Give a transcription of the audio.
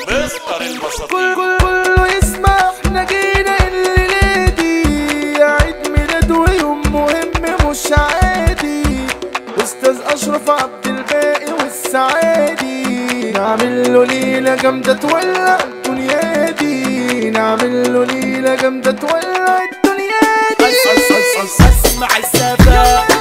مستر كل البساطين كل كله يسمع احنا جينا الليلة دي عيد ميلاد ويوم مهم مش عادي استاذ اشرف عبد الباقي والسعادي نعمل له ليلة جامدة تولع الدنيا دي نعمل له ليلة جامدة تولع الدنيا دي اسمع السفا